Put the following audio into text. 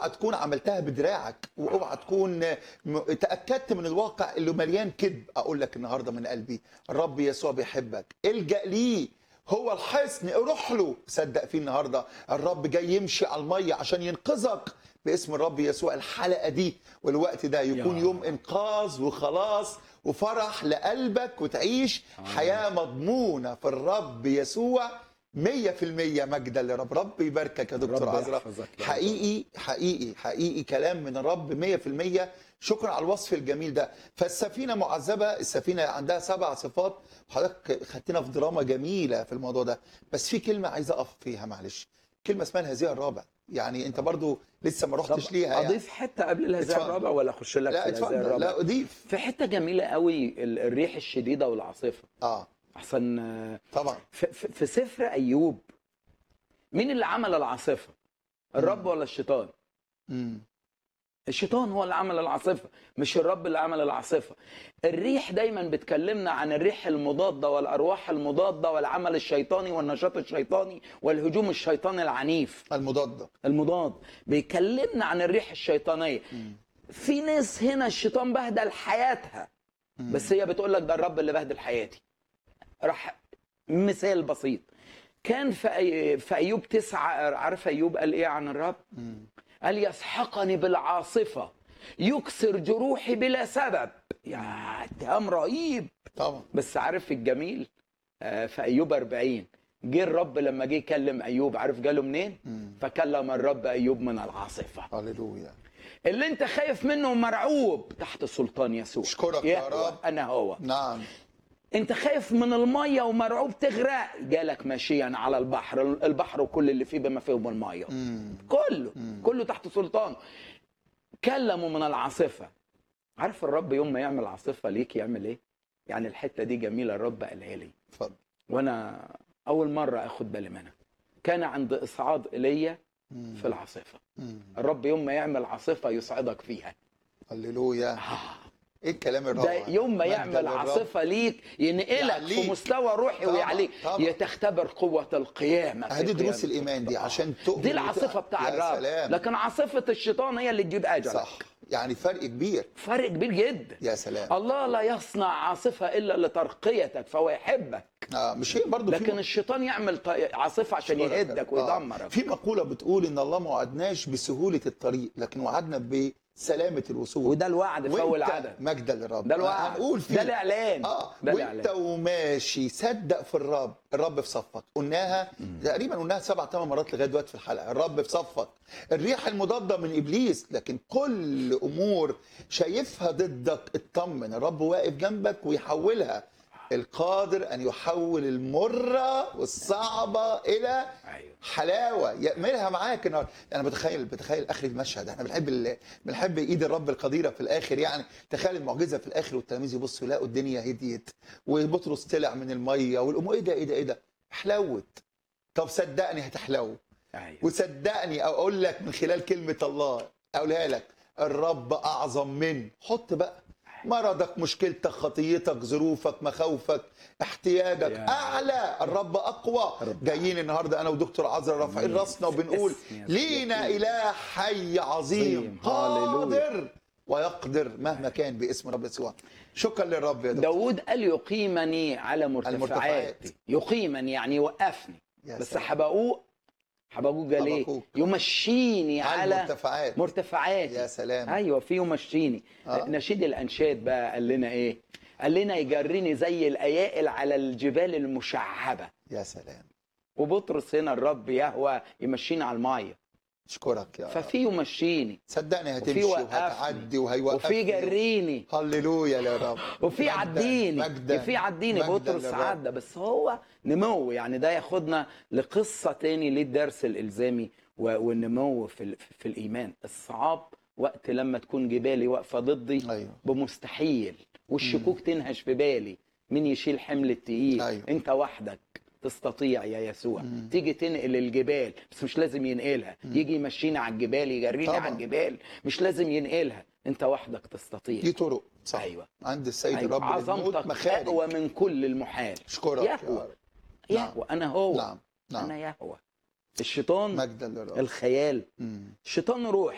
تكون عملتها بدراعك واوعى تكون م- تاكدت من الواقع اللي مليان كذب اقول لك النهارده من قلبي الرب يسوع بيحبك الجا ليه هو الحصن روح له صدق فيه النهارده الرب جاي يمشي على الميه عشان ينقذك باسم الرب يسوع الحلقه دي والوقت ده يكون يا يوم انقاذ وخلاص وفرح لقلبك وتعيش حياه مضمونه في الرب يسوع 100% مجدا لرب رب يباركك يا دكتور رب عزرا يحفظك يا رب. حقيقي حقيقي حقيقي كلام من الرب 100% شكرا على الوصف الجميل ده فالسفينه معذبه السفينه عندها سبع صفات وحضرتك خدتنا في دراما جميله في الموضوع ده بس في كلمه عايز اقف فيها معلش كلمه اسمها الهزيع الرابع يعني انت برضو لسه ما رحتش طب ليها يعني. اضيف حته قبل الهزاع اتفضل. الرابع ولا اخش لك لا في الهزاع اتفضل الرابع لا اضيف في حته جميله قوي ال- الريح الشديده والعاصفه اه احسن آه، طبعا في, في في سفر ايوب مين اللي عمل العاصفه الرب ولا الشيطان امم الشيطان هو اللي عمل العاصفه مش الرب اللي عمل العاصفه الريح دايما بتكلمنا عن الريح المضاده والارواح المضاده والعمل الشيطاني والنشاط الشيطاني والهجوم الشيطاني العنيف المضاده المضاد بيكلمنا عن الريح الشيطانيه مم. في ناس هنا الشيطان بهدل حياتها مم. بس هي بتقول لك ده الرب اللي بهدل حياتي راح مثال بسيط كان في أي... في ايوب تسعة عارف ايوب قال ايه عن الرب مم. قال يسحقني بالعاصفه يكسر جروحي بلا سبب يا اتهام رهيب طبعا بس عارف الجميل آه، في ايوب 40 جه الرب لما جه يكلم ايوب عارف جاله منين مم. فكلم الرب ايوب من العاصفه هللويا اللي انت خايف منه ومرعوب تحت سلطان يسوع أشكرك يا يهوى، رب. انا هو نعم انت خايف من الميه ومرعوب تغرق جالك ماشيا على البحر البحر وكل اللي فيه بما فيهم الميه مم. كله مم. كله تحت سلطانه كلموا من العاصفه عارف الرب يوم ما يعمل عاصفه ليك يعمل ايه يعني الحته دي جميله الرب قالها لي اتفضل وانا اول مره اخد بالي منها كان عند اصعاد ايليا مم. في العاصفه مم. الرب يوم ما يعمل عاصفه يصعدك فيها هللويا آه. ايه الكلام الرائع ده يوم ما مجداً يعمل للرب. عاصفه ليك ينقلك يعليك. في مستوى روحي طبعاً، ويعليك طبعاً. تختبر قوه القيامه في هذه دروس قيامة الايمان دي الرب. عشان تؤمن دي العاصفه وت- بتاع يا الرب سلام لكن عاصفه الشيطان هي اللي تجيب اجلك صح يعني فرق كبير فرق كبير جدا يا سلام الله لا يصنع عاصفه الا لترقيتك فهو يحبك آه مش هي برضو لكن في الشيطان يعمل ط- عاصفه عشان أشكرك. يهدك آه. ويدمرك في مقولة بتقول إن الله ما وعدناش بسهولة الطريق لكن وعدنا بسلامة الوصول وده الوعد في اول وانت عدد مجدا للرب ده الوعد هنقول فيه ده الاعلان اه ده وانت الاعلان وماشي صدق في الرب الرب في صفك قلناها تقريبا قلناها سبع ثمان مرات لغايه دلوقتي في الحلقه الرب في صفك الريح المضاده من ابليس لكن كل امور شايفها ضدك اطمن الرب واقف جنبك ويحولها القادر ان يحول المره والصعبه الى ايوه حلاوه يعملها معاك النهارده انا بتخيل بتخيل اخر المشهد احنا بنحب ال... بنحب ايد الرب القديره في الاخر يعني تخيل المعجزه في الاخر والتلاميذ يبصوا يلاقوا الدنيا هديت وبطرس طلع من الميه والامور ايه ده ايه ده ايه ده حلوت طب صدقني هتحلو ايوه وصدقني او اقول لك من خلال كلمه الله اقولها لك الرب اعظم من حط بقى مرضك مشكلتك خطيتك ظروفك مخاوفك احتياجك يا اعلى الرب اقوى رب. جايين النهارده انا ودكتور عزرا رافعين راسنا وبنقول اسم يسوع. لينا اله حي عظيم عظيم. هاليلويا. قادر ويقدر مهما كان باسم رب يسوع شكرا للرب يا دكتور داود قال يقيمني على المرتفعات. مرتفعاتي يقيمني يعني يوقفني يا بس سلام. حبقوق حبقوق قال ايه حبقوق. يمشيني على على المرتفعات مرتفعاتي يا سلام ايوه في يمشيني آه. نشيد الانشاد بقى قال لنا ايه قال لنا يجريني زي الايائل على الجبال المشعبه يا سلام وبطرس هنا الرب يهوى يمشيني على الميه اشكرك يا رب ففي يمشيني صدقني وفي هتمشي وقفني. وهتعدي وهيوقفني وفي جريني هللويا يا رب وفي مجداً- عديني مجداً- في عديني مجداً بطرس للرب. عدى بس هو نمو يعني ده ياخدنا لقصه تاني للدرس الالزامي و- والنمو في ال- في الايمان الصعاب وقت لما تكون جبالي واقفه ضدي ايوه بمستحيل والشكوك تنهش في بالي مين يشيل حمل التقيل أيوة. انت وحدك تستطيع يا يسوع مم. تيجي تنقل الجبال بس مش لازم ينقلها يجي يمشينا على الجبال يجريني طبعاً. على الجبال مش لازم ينقلها انت وحدك تستطيع دي طرق صح ايوه عند السيد أيوة. الرب للموت عظمتك مخارج اقوى من كل المحال اشكرك يا يهوى. رب نعم. يهوى انا هو نعم نعم انا يهوى الشيطان مجدا للرب الخيال مم. الشيطان روح